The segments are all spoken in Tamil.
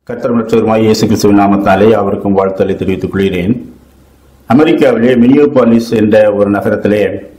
கர்த்தர் மற்றவருமாய் இயேசு கிறிஸ்துவின் நாமத்தாலே அவருக்கும் வாழ்த்தலை தெரிவித்துக் கொள்கிறேன் அமெரிக்காவிலே மினியோபாலிஸ் என்ற ஒரு நகரத்திலே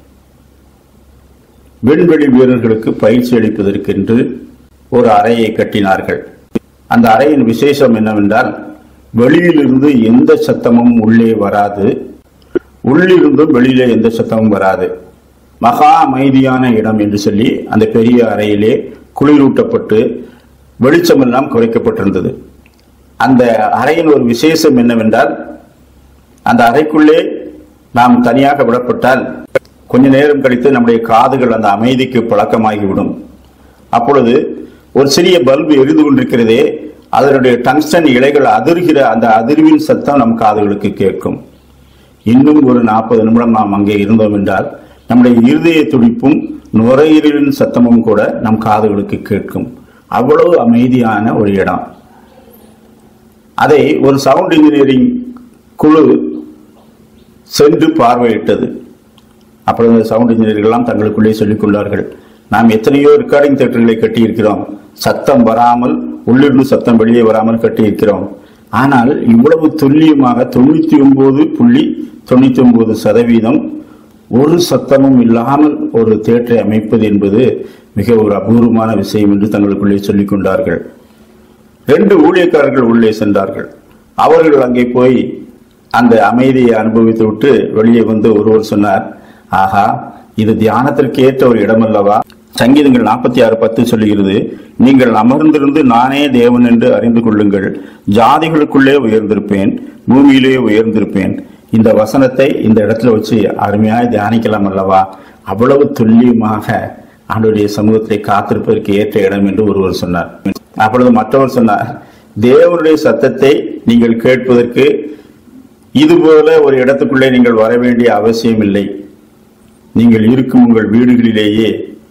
விண்வெளி வீரர்களுக்கு பயிற்சி அளிப்பதற்கென்று ஒரு அறையை கட்டினார்கள் அந்த அறையின் விசேஷம் என்னவென்றால் வெளியிலிருந்து எந்த சத்தமும் உள்ளே வராது உள்ளிருந்தும் வெளியிலே எந்த சத்தமும் வராது மகா அமைதியான இடம் என்று சொல்லி அந்த பெரிய அறையிலே குளிரூட்டப்பட்டு வெளிச்சமெல்லாம் குறைக்கப்பட்டிருந்தது அந்த அறையின் ஒரு விசேஷம் என்னவென்றால் அந்த அறைக்குள்ளே நாம் தனியாக விடப்பட்டால் கொஞ்ச நேரம் கழித்து நம்முடைய காதுகள் அந்த அமைதிக்கு பழக்கமாகிவிடும் அப்பொழுது ஒரு சிறிய பல்பு எரிந்து கொண்டிருக்கிறதே அதனுடைய டங்ஸ்டன் இலைகள் அதிர்கிற அந்த அதிர்வின் சத்தம் நம் காதுகளுக்கு கேட்கும் இன்னும் ஒரு நாற்பது நிமிடம் நாம் அங்கே இருந்தோம் என்றால் நம்முடைய இருதய துடிப்பும் நுரையீரலின் சத்தமும் கூட நம் காதுகளுக்கு கேட்கும் அவ்வளவு அமைதியான ஒரு இடம் அதை ஒரு சவுண்ட் இன்ஜினியரிங் குழு சென்று பார்வையிட்டது அப்பொழுது அந்த சவுண்ட் இன்ஜினியர்கள்லாம் தங்களுக்குள்ளே சொல்லிக் கொண்டார்கள் நாம் எத்தனையோ ரெக்கார்டிங் தேட்டர்களை கட்டியிருக்கிறோம் சத்தம் வராமல் உள்ளிருந்து சத்தம் வெளியே வராமல் கட்டியிருக்கிறோம் ஆனால் இவ்வளவு துல்லியமாக தொண்ணூத்தி ஒன்பது புள்ளி தொண்ணூத்தி ஒன்பது சதவீதம் ஒரு சத்தமும் இல்லாமல் ஒரு தேட்டரை அமைப்பது என்பது மிக ஒரு அபூர்வமான விஷயம் என்று தங்களுக்குள்ளே சொல்லிக் கொண்டார்கள் ரெண்டு ஊழியக்காரர்கள் உள்ளே சென்றார்கள் அவர்கள் அங்கே போய் அந்த அமைதியை அனுபவித்து விட்டு வெளியே வந்து ஒருவர் சொன்னார் ஆஹா இது தியானத்திற்கு ஏற்ற ஒரு இடம் அல்லவா சங்கீதங்கள் நாற்பத்தி ஆறு பத்து சொல்லுகிறது நீங்கள் அமர்ந்திருந்து நானே தேவன் என்று அறிந்து கொள்ளுங்கள் ஜாதிகளுக்குள்ளே உயர்ந்திருப்பேன் பூமியிலே உயர்ந்திருப்பேன் இந்த வசனத்தை இந்த இடத்துல வச்சு அருமையாய் தியானிக்கலாம் அல்லவா அவ்வளவு துல்லியமாக ஆண்டுடைய சமூகத்தை காத்திருப்பதற்கு ஏற்ற இடம் என்று ஒருவர் சொன்னார் அப்பொழுது மற்றவர் சொன்னார் தேவனுடைய சத்தத்தை நீங்கள் கேட்பதற்கு இதுபோல ஒரு இடத்துக்குள்ளே நீங்கள் வர வேண்டிய அவசியம் இல்லை நீங்கள் இருக்கும் உங்கள் வீடுகளிலேயே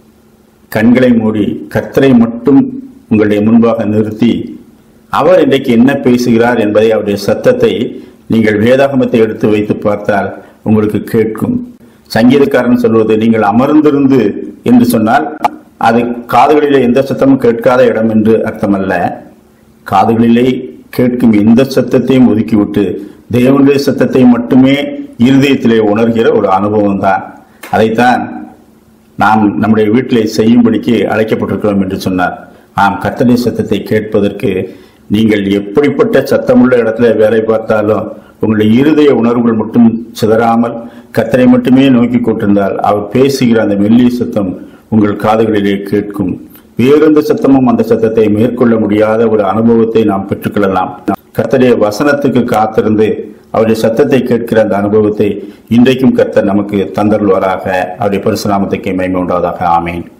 கண்களை மூடி கர்த்தரை மட்டும் உங்களுடைய முன்பாக நிறுத்தி அவர் இன்றைக்கு என்ன பேசுகிறார் என்பதை அவருடைய சத்தத்தை நீங்கள் வேதாகமத்தை எடுத்து வைத்து பார்த்தால் உங்களுக்கு கேட்கும் சங்கீதக்காரன் சொல்வது நீங்கள் அமர்ந்திருந்து என்று சொன்னால் அது காதுகளிலே எந்த சத்தமும் கேட்காத இடம் என்று அர்த்தமல்ல காதுகளிலே கேட்கும் எந்த சத்தத்தையும் ஒதுக்கிவிட்டு தேவனுடைய சத்தத்தை மட்டுமே இருதயத்திலே உணர்கிற ஒரு அனுபவம் தான் அதைத்தான் நாம் நம்முடைய வீட்டிலே செய்யும்படிக்கு அழைக்கப்பட்டிருக்கிறோம் என்று சொன்னார் ஆம் கர்த்தருடைய சத்தத்தை கேட்பதற்கு நீங்கள் எப்படிப்பட்ட சத்தமுள்ள இடத்துல வேலை பார்த்தாலும் உங்களுடைய இருதய உணர்வுகள் மட்டும் சிதறாமல் கர்த்தரை மட்டுமே நோக்கி கொண்டிருந்தால் அவர் பேசுகிற அந்த மெல்லிய சத்தம் உங்கள் காதுகளிலே கேட்கும் வேறெந்த சத்தமும் அந்த சத்தத்தை மேற்கொள்ள முடியாத ஒரு அனுபவத்தை நாம் பெற்றுக்கொள்ளலாம் கர்த்தருடைய வசனத்துக்கு காத்திருந்து அவருடைய சத்தத்தை கேட்கிற அந்த அனுபவத்தை இன்றைக்கும் கர்த்தர் நமக்கு தந்தருள்வாராக அவருடைய பரிசுநாமத்துக்கு மேம்படுவதாக ஆமேன்